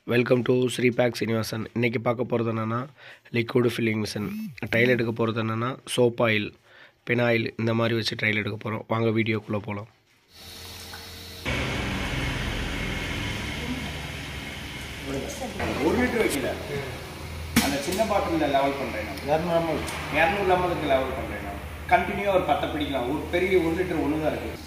Welcome to ஸ்ரீபேக் Srinivasan இன்றைக்கி பார்க்க போகிறது என்னென்னா லிக்விட் ஃபில்லிங் மிஷின் ட்ரையல் எடுக்க போகிறது என்னென்னா சோப் ஆயில் பெனாயில் இந்த மாதிரி வச்சு ட்ரையல் எடுக்க போகிறோம் வாங்க வீடியோக்குள்ளே போகலாம் ஒரு லிட்டர் வைக்கல அந்த சின்ன பாட்டிலில் லெவல் பண்ணுறேன் நான் இரநூறு இரநூறு லெமலுக்கு லெவல் பண்ணுறேன் நான் கண்டினியூவாக ஒரு பத்தை பிடிக்கலாம் ஒரு பெரிய ஒரு லிட்டர் ஒன்று தான் இருக்குது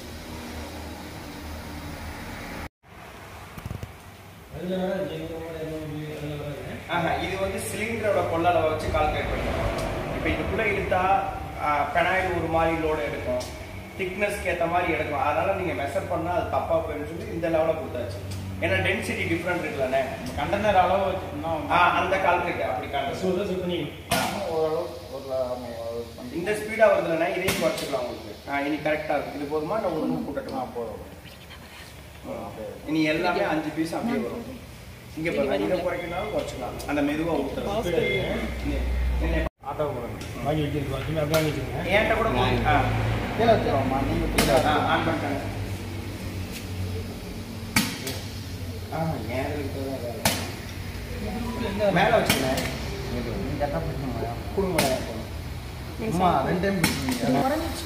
ஆஹா இது வந்து சிலிண்டரோட கொள்ளளவை வச்சு கால்குலேட் பண்ணுறோம் இப்போ இதுக்குள்ளே இழுத்தா பெனாயில் ஒரு மாதிரி லோடு எடுக்கும் திக்னஸ்க்கு ஏற்ற மாதிரி எடுக்கும் அதனால் நீங்கள் மெஷர் பண்ணால் அது தப்பாக போயிடும் சொல்லி இந்த லெவலில் கொடுத்தாச்சு ஏன்னா டென்சிட்டி டிஃப்ரெண்ட் இருக்குல்லண்ணே கண்டனர் அளவு வச்சுக்கணும்னா ஆ அந்த கால்குலேட் அப்படி கால்குலேட் சுத சுத்தனி ஓரளவு ஒரு ஆமா, ஒரு பண்ணி- இந்த ஸ்பீடாக வருதுலண்ணே இதையும் குறைச்சிக்கலாம் உங்களுக்கு ஆ இனி கரெக்டாக இருக்கும் இது போதுமா நான் ஒரு நூறு ஆ, கூட்டட்டுமா போதும் இனி எல்லாமே அஞ்சு பீஸ் அப்படியே வரும் இங்கே பாருங்க இதை குறைக்கனாலும் குறைச்சிக்கலாம் அந்த மெதுவாக ஊற்றுறது ஆட்டோ போடுங்க வாங்கி வச்சிருக்கோம் சும்மா அப்படியே வாங்கி வச்சுருங்க ஏன்ட்ட கூட போகுது. ஆ கீழே வச்சுருவோம்மா நீங்கள் கீழே ஆ, ஆன் பண்ணிட்டாங்க ஆ ஏன் இருக்குது மேலே வச்சுக்கணும் நீங்கள் கரெக்டாக பிடிக்கணுமா கொடுங்க அம்மா ரெண்டு டைம் பிடிக்கணும்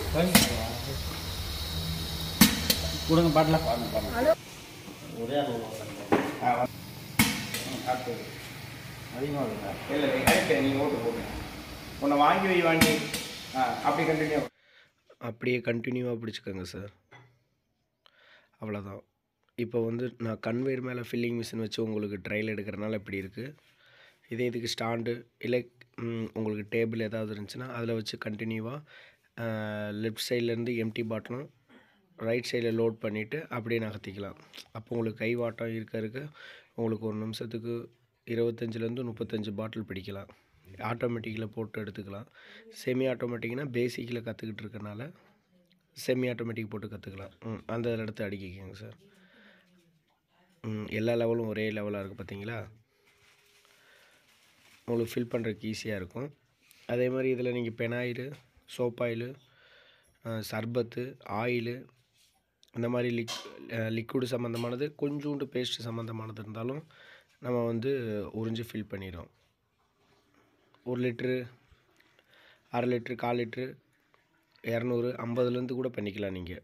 கொடுங்க பாட்டில் ஒரே அளவு ஆ வந்து. ம், அடுத்தது அதிகமாக வருங்க இல்லை இல்லை கரெக்ட் நீங்கள் ஓட்டு போடுங்க உன்னை வாங்கி வை வாங்கி ஆ அப்படி கண்டினியூ அப்படியே கண்டினியூவாக பிடிச்சிக்கோங்க சார் அவ்வளோதான் இப்போ வந்து நான் கன்வேர் மேலே ஃபில்லிங் மிஷின் வச்சு உங்களுக்கு ட்ரையல் எடுக்கிறனால இப்படி இருக்குது இதே இதுக்கு ஸ்டாண்டு இல்லை ம், உங்களுக்கு டேபிள் ஏதாவது இருந்துச்சுன்னா அதில் வச்சு கண்டினியூவாக லெஃப்ட் சைட்லேருந்து எம்டி பாட்டிலும் ரைட் சைடில் லோட் பண்ணிவிட்டு அப்படியே நகர்த்திக்கலாம் அப்போ உங்களுக்கு கை வாட்டம் இருக்க இருக்க உங்களுக்கு ஒரு நிமிஷத்துக்கு இருபத்தஞ்சிலேருந்து முப்பத்தஞ்சு பாட்டில் பிடிக்கலாம் ஆட்டோமேட்டிக்கில் போட்டு எடுத்துக்கலாம் செமி ஆட்டோமேட்டிக்னா பேசிக்கில் கற்றுக்கிட்டு இருக்கனால செமி ஆட்டோமேட்டிக் போட்டு கற்றுக்கலாம் ம் அந்த இதில் எடுத்து அடிக்கிக்கோங்க சார் ம் எல்லா லெவலும் ஒரே லெவலாக இருக்குது பார்த்தீங்களா உங்களுக்கு ஃபில் பண்ணுறதுக்கு ஈஸியாக இருக்கும் அதே மாதிரி இதில் நீங்கள் பெனாயிலு சோப் ஆயிலு சர்பத்து ஆயிலு இந்த மாதிரி லிக் லிக்விடு சம்மந்தமானது கொஞ்சோண்டு பேஸ்ட் சம்மந்தமானது இருந்தாலும் நம்ம வந்து உறிஞ்சி ஃபில் பண்ணிடும் ஒரு லிட்ரு அரை லிட்ரு கால் லிட்ரு இரநூறு ஐம்பதுலேருந்து கூட பண்ணிக்கலாம் நீங்கள்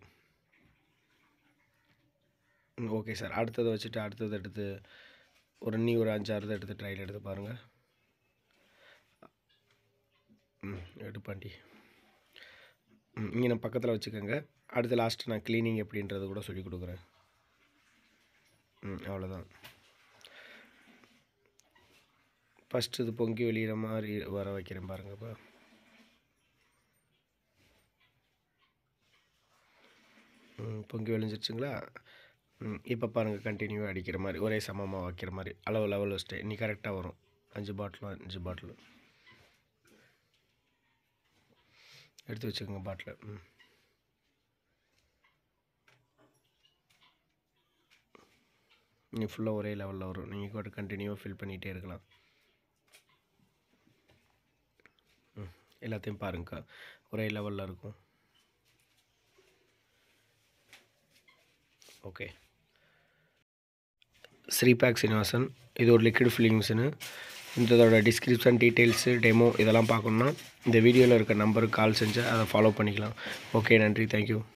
ம் ஓகே சார் அடுத்ததை வச்சுட்டு அடுத்தது எடுத்து ஒரு இன்னி ஒரு அஞ்சாறு எடுத்து ட்ரையல் எடுத்து பாருங்கள் ம் எடுப்பாண்டி ம் இங்கே நான் பக்கத்தில் வச்சுக்கோங்க அடுத்து லாஸ்ட்டு நான் க்ளீனிங் எப்படின்றது கூட சொல்லி கொடுக்குறேன் ம் அவ்வளோதான் ஃபஸ்ட்டு இது பொங்கி வெளியிற மாதிரி வர வைக்கிறேன் பாருங்கப்பா ம் பொங்கி வெளிஞ்சிருச்சுங்களா ம் இப்போ பாருங்கள் கண்டினியூவாக அடிக்கிற மாதிரி ஒரே சமமாக வைக்கிற மாதிரி அளவு லெவல் வச்சுட்டு இன்னி கரெக்டாக வரும் அஞ்சு பாட்டிலும் அஞ்சு பாட்டிலும் எடுத்து வச்சுக்கோங்க பாட்டில் ம் நீங்கள் ஃபுல்லாக ஒரே லெவலில் வரும் நீங்கள் கூட கண்டினியூவாக ஃபில் பண்ணிகிட்டே இருக்கலாம் ம் எல்லாத்தையும் பாருங்கக்கா ஒரே லெவலில் இருக்கும் ஓகே ஸ்ரீபேக் சீனிவாசன் இது ஒரு லிக்விட் ஃபில்லிங் மிஷினு இதோட டிஸ்கிரிப்ஷன் டீட்டெயில்ஸு டெமோ இதெல்லாம் பார்க்கணுன்னா இந்த வீடியோவில் இருக்க நம்பருக்கு கால் செஞ்சு அதை ஃபாலோ பண்ணிக்கலாம் ஓகே நன்றி தேங்க்யூ